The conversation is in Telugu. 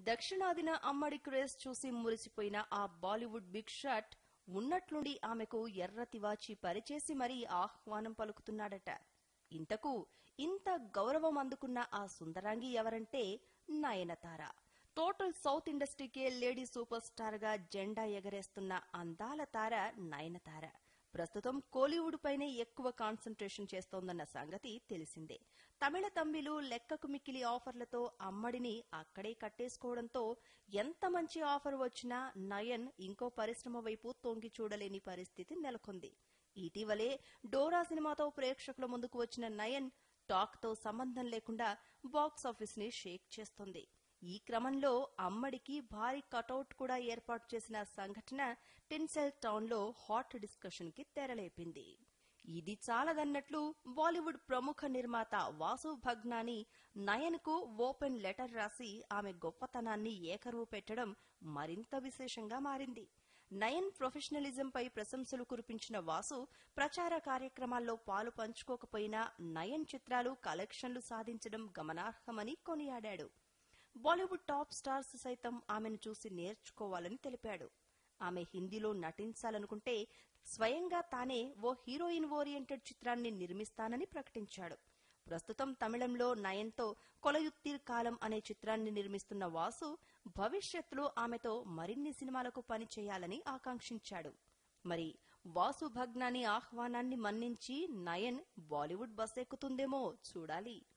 దక్షిణాదిన అమ్మడి క్రేజ్ చూసి మురిసిపోయిన ఆ బాలీవుడ్ బిగ్ షాట్ ఉన్నట్లుండి ఆమెకు ఎర్ర తివాచి పరిచేసి మరీ ఆహ్వానం పలుకుతున్నాడట ఇంతకు ఇంత గౌరవం అందుకున్న ఆ సుందరాంగి ఎవరంటే నయనతార టోటల్ సౌత్ ఇండస్ట్రీకే లేడీ సూపర్ స్టార్ గా జెండా ఎగరేస్తున్న అందాల తార నయనతార ప్రస్తుతం కోలీవుడ్ పైనే ఎక్కువ కాన్సన్ట్రేషన్ చేస్తోందన్న సంగతి తెలిసిందే తమిళ తమ్మిలు లెక్కకు మిక్కిలి ఆఫర్లతో అమ్మడిని అక్కడే కట్టేసుకోవడంతో ఎంత మంచి ఆఫర్ వచ్చినా నయన్ ఇంకో పరిశ్రమ వైపు తొంగి చూడలేని పరిస్థితి నెలకొంది ఇటీవలే డోరా సినిమాతో ప్రేక్షకుల ముందుకు వచ్చిన నయన్ టాక్ తో సంబంధం లేకుండా బాక్స్ ఆఫీస్ ని షేక్ చేస్తోంది ఈ క్రమంలో అమ్మడికి భారీ కటౌట్ కూడా ఏర్పాటు చేసిన సంఘటన టిన్సెల్ టౌన్ లో హాట్ డిస్కషన్ కి తెరలేపింది ఇది చాలదన్నట్లు బాలీవుడ్ ప్రముఖ నిర్మాత వాసు భగ్నాని నయన్ కు ఓపెన్ లెటర్ రాసి ఆమె గొప్పతనాన్ని ఏకరువు పెట్టడం మరింత విశేషంగా మారింది నయన్ ప్రొఫెషనలిజం పై ప్రశంసలు కురిపించిన వాసు ప్రచార కార్యక్రమాల్లో పాలు పంచుకోకపోయినా నయన్ చిత్రాలు కలెక్షన్లు సాధించడం గమనార్హమని కొనియాడాడు బాలీవుడ్ టాప్ స్టార్స్ సైతం ఆమెను చూసి నేర్చుకోవాలని తెలిపాడు ఆమె హిందీలో నటించాలనుకుంటే స్వయంగా తానే ఓ హీరోయిన్ ఓరియంటెడ్ చిత్రాన్ని నిర్మిస్తానని ప్రకటించాడు ప్రస్తుతం తమిళంలో నయన్తో కొలయుత్తీర్ కాలం అనే చిత్రాన్ని నిర్మిస్తున్న వాసు భవిష్యత్తులో ఆమెతో మరిన్ని సినిమాలకు పని చేయాలని ఆకాంక్షించాడు మరి వాసు భగ్నాని ఆహ్వానాన్ని మన్నించి నయన్ బాలీవుడ్ బస్ ఎక్కుతుందేమో చూడాలి